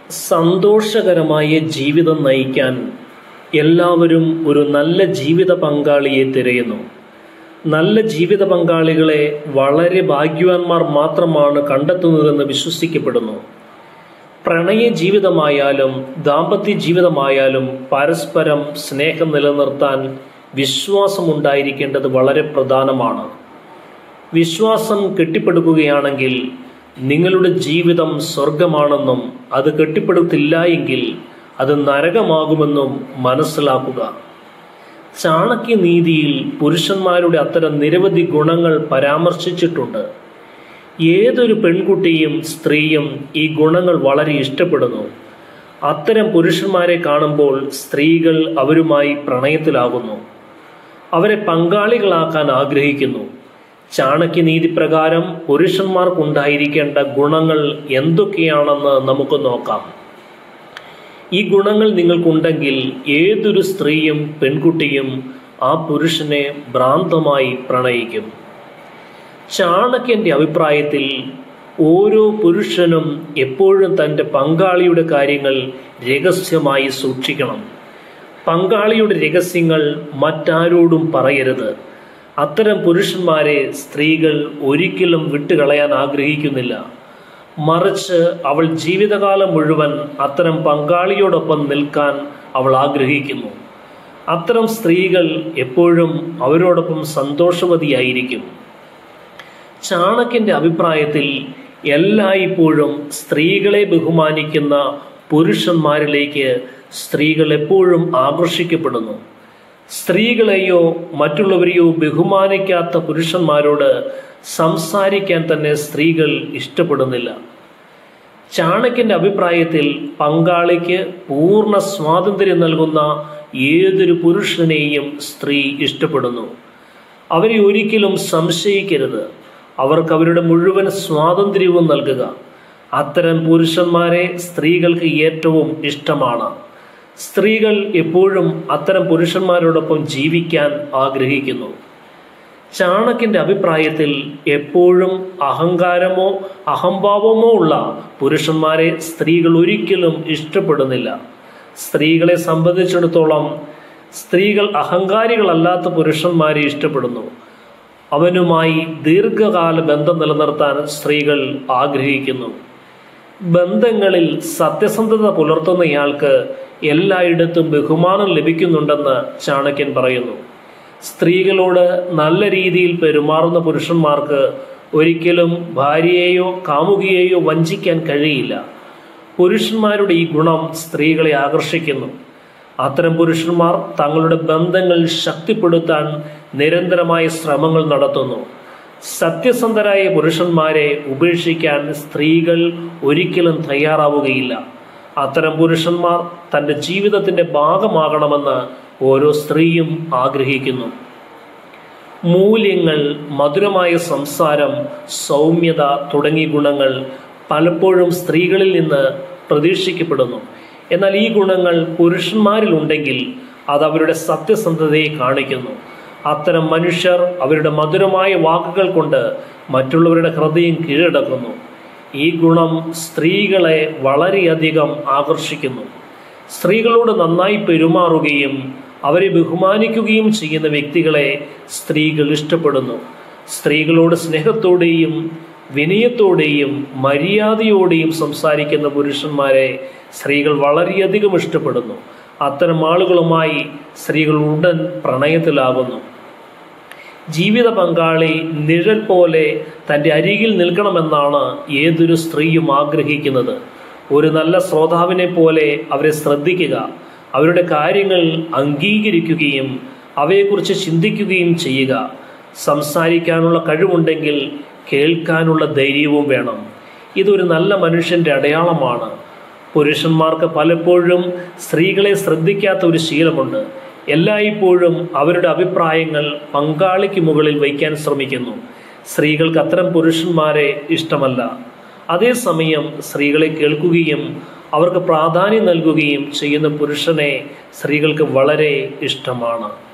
സന്തോഷകരമായ ജീവിതം നയിക്കാൻ എല്ലാവരും ഒരു നല്ല ജീവിത പങ്കാളിയെ തിരയുന്നു നല്ല ജീവിത പങ്കാളികളെ വളരെ ഭാഗ്യവാന്മാർ മാത്രമാണ് കണ്ടെത്തുന്നതെന്ന് വിശ്വസിക്കപ്പെടുന്നു പ്രണയ ജീവിതമായാലും ദാമ്പത്യ ജീവിതമായാലും പരസ്പരം സ്നേഹം നിലനിർത്താൻ വിശ്വാസമുണ്ടായിരിക്കേണ്ടത് വളരെ പ്രധാനമാണ് വിശ്വാസം കെട്ടിപ്പടുക്കുകയാണെങ്കിൽ നിങ്ങളുടെ ജീവിതം സ്വർഗമാണെന്നും അത് കെട്ടിപ്പടുത്തില്ല എങ്കിൽ അത് നരകമാകുമെന്നും മനസ്സിലാക്കുക ചാണക്യനീതിയിൽ പുരുഷന്മാരുടെ അത്തരം നിരവധി ഗുണങ്ങൾ പരാമർശിച്ചിട്ടുണ്ട് ഏതൊരു പെൺകുട്ടിയും സ്ത്രീയും ഈ ഗുണങ്ങൾ വളരെ ഇഷ്ടപ്പെടുന്നു അത്തരം പുരുഷന്മാരെ കാണുമ്പോൾ സ്ത്രീകൾ അവരുമായി പ്രണയത്തിലാകുന്നു അവരെ പങ്കാളികളാക്കാൻ ആഗ്രഹിക്കുന്നു ചാണക്യനീതി പ്രകാരം പുരുഷന്മാർക്കുണ്ടായിരിക്കേണ്ട ഗുണങ്ങൾ എന്തൊക്കെയാണെന്ന് നമുക്ക് നോക്കാം ഈ ഗുണങ്ങൾ നിങ്ങൾക്കുണ്ടെങ്കിൽ ഏതൊരു സ്ത്രീയും പെൺകുട്ടിയും ആ പുരുഷനെ ഭ്രാന്തമായി പ്രണയിക്കും ചാണക്യന്റെ അഭിപ്രായത്തിൽ ഓരോ പുരുഷനും എപ്പോഴും തൻ്റെ പങ്കാളിയുടെ കാര്യങ്ങൾ രഹസ്യമായി സൂക്ഷിക്കണം പങ്കാളിയുടെ രഹസ്യങ്ങൾ മറ്റാരോടും പറയരുത് അത്തരം പുരുഷന്മാരെ സ്ത്രീകൾ ഒരിക്കലും വിട്ടുകളയാൻ ആഗ്രഹിക്കുന്നില്ല മറിച്ച് അവൾ ജീവിതകാലം മുഴുവൻ അത്തരം പങ്കാളിയോടൊപ്പം നിൽക്കാൻ അവൾ ആഗ്രഹിക്കുന്നു അത്തരം സ്ത്രീകൾ എപ്പോഴും അവരോടൊപ്പം സന്തോഷവതിയായിരിക്കും ചാണക്യന്റെ അഭിപ്രായത്തിൽ എല്ലായ്പ്പോഴും സ്ത്രീകളെ ബഹുമാനിക്കുന്ന പുരുഷന്മാരിലേക്ക് സ്ത്രീകൾ എപ്പോഴും ആകർഷിക്കപ്പെടുന്നു സ്ത്രീകളെയോ മറ്റുള്ളവരെയോ ബഹുമാനിക്കാത്ത പുരുഷന്മാരോട് സംസാരിക്കാൻ തന്നെ സ്ത്രീകൾ ഇഷ്ടപ്പെടുന്നില്ല ചാണക്യന്റെ അഭിപ്രായത്തിൽ പങ്കാളിക്ക് പൂർണ്ണ സ്വാതന്ത്ര്യം നൽകുന്ന ഏതൊരു പുരുഷനെയും സ്ത്രീ ഇഷ്ടപ്പെടുന്നു അവരെ ഒരിക്കലും സംശയിക്കരുത് അവർക്ക് അവരുടെ മുഴുവൻ സ്വാതന്ത്ര്യവും നൽകുക അത്തരം പുരുഷന്മാരെ സ്ത്രീകൾക്ക് ഏറ്റവും ഇഷ്ടമാണ് സ്ത്രീകൾ എപ്പോഴും അത്തരം പുരുഷന്മാരോടൊപ്പം ജീവിക്കാൻ ആഗ്രഹിക്കുന്നു ചാണക്യന്റെ അഭിപ്രായത്തിൽ എപ്പോഴും അഹങ്കാരമോ അഹംഭാവമോ ഉള്ള പുരുഷന്മാരെ സ്ത്രീകൾ ഒരിക്കലും ഇഷ്ടപ്പെടുന്നില്ല സ്ത്രീകളെ സംബന്ധിച്ചിടത്തോളം സ്ത്രീകൾ അഹങ്കാരികളല്ലാത്ത പുരുഷന്മാരെ ഇഷ്ടപ്പെടുന്നു അവനുമായി ദീർഘകാല ബന്ധം നിലനിർത്താൻ സ്ത്രീകൾ ആഗ്രഹിക്കുന്നു ബന്ധങ്ങളിൽ സത്യസന്ധത പുലർത്തുന്നയാൾക്ക് എല്ലായിടത്തും ബഹുമാനം ലഭിക്കുന്നുണ്ടെന്ന് ചാണക്യൻ പറയുന്നു സ്ത്രീകളോട് നല്ല രീതിയിൽ പെരുമാറുന്ന പുരുഷന്മാർക്ക് ഒരിക്കലും ഭാര്യയെയോ കാമുകിയെയോ വഞ്ചിക്കാൻ കഴിയില്ല പുരുഷന്മാരുടെ ഈ ഗുണം സ്ത്രീകളെ ആകർഷിക്കുന്നു അത്തരം പുരുഷന്മാർ തങ്ങളുടെ ബന്ധങ്ങൾ ശക്തിപ്പെടുത്താൻ നിരന്തരമായ ശ്രമങ്ങൾ നടത്തുന്നു സത്യസന്ധരായ പുരുഷന്മാരെ ഉപേക്ഷിക്കാൻ സ്ത്രീകൾ ഒരിക്കലും തയ്യാറാവുകയില്ല അത്തരം പുരുഷന്മാർ തൻ്റെ ജീവിതത്തിൻ്റെ ഭാഗമാകണമെന്ന് ഓരോ സ്ത്രീയും ആഗ്രഹിക്കുന്നു മൂല്യങ്ങൾ മധുരമായ സംസാരം സൗമ്യത തുടങ്ങിയ ഗുണങ്ങൾ പലപ്പോഴും സ്ത്രീകളിൽ നിന്ന് പ്രതീക്ഷിക്കപ്പെടുന്നു എന്നാൽ ഈ ഗുണങ്ങൾ പുരുഷന്മാരിൽ ഉണ്ടെങ്കിൽ അത് അവരുടെ സത്യസന്ധതയെ കാണിക്കുന്നു അത്തരം മനുഷ്യർ അവരുടെ മധുരമായ വാക്കുകൾ കൊണ്ട് മറ്റുള്ളവരുടെ ഹൃദയം കീഴടക്കുന്നു ഈ ഗുണം സ്ത്രീകളെ വളരെയധികം ആകർഷിക്കുന്നു സ്ത്രീകളോട് നന്നായി പെരുമാറുകയും അവരെ ബഹുമാനിക്കുകയും ചെയ്യുന്ന വ്യക്തികളെ സ്ത്രീകൾ ഇഷ്ടപ്പെടുന്നു സ്ത്രീകളോട് സ്നേഹത്തോടെയും വിനയത്തോടെയും മര്യാദയോടെയും സംസാരിക്കുന്ന പുരുഷന്മാരെ സ്ത്രീകൾ വളരെയധികം ഇഷ്ടപ്പെടുന്നു അത്തരം ആളുകളുമായി സ്ത്രീകൾ ഉടൻ പ്രണയത്തിലാകുന്നു ജീവിത പങ്കാളി നിഴൽ പോലെ തൻ്റെ അരികിൽ നിൽക്കണമെന്നാണ് ഏതൊരു സ്ത്രീയും ആഗ്രഹിക്കുന്നത് ഒരു നല്ല ശ്രോതാവിനെ പോലെ അവരെ ശ്രദ്ധിക്കുക അവരുടെ കാര്യങ്ങൾ അംഗീകരിക്കുകയും അവയെക്കുറിച്ച് ചിന്തിക്കുകയും ചെയ്യുക സംസാരിക്കാനുള്ള കഴിവുണ്ടെങ്കിൽ കേൾക്കാനുള്ള ധൈര്യവും വേണം ഇതൊരു നല്ല മനുഷ്യന്റെ അടയാളമാണ് പുരുഷന്മാർക്ക് പലപ്പോഴും സ്ത്രീകളെ ശ്രദ്ധിക്കാത്ത ഒരു ശീലമുണ്ട് എല്ലായ്പ്പോഴും അവരുടെ അഭിപ്രായങ്ങൾ പങ്കാളിക്ക് മുകളിൽ വയ്ക്കാൻ ശ്രമിക്കുന്നു സ്ത്രീകൾക്ക് അത്തരം പുരുഷന്മാരെ ഇഷ്ടമല്ല അതേസമയം സ്ത്രീകളെ കേൾക്കുകയും അവർക്ക് പ്രാധാന്യം നൽകുകയും ചെയ്യുന്ന പുരുഷനെ സ്ത്രീകൾക്ക് വളരെ ഇഷ്ടമാണ്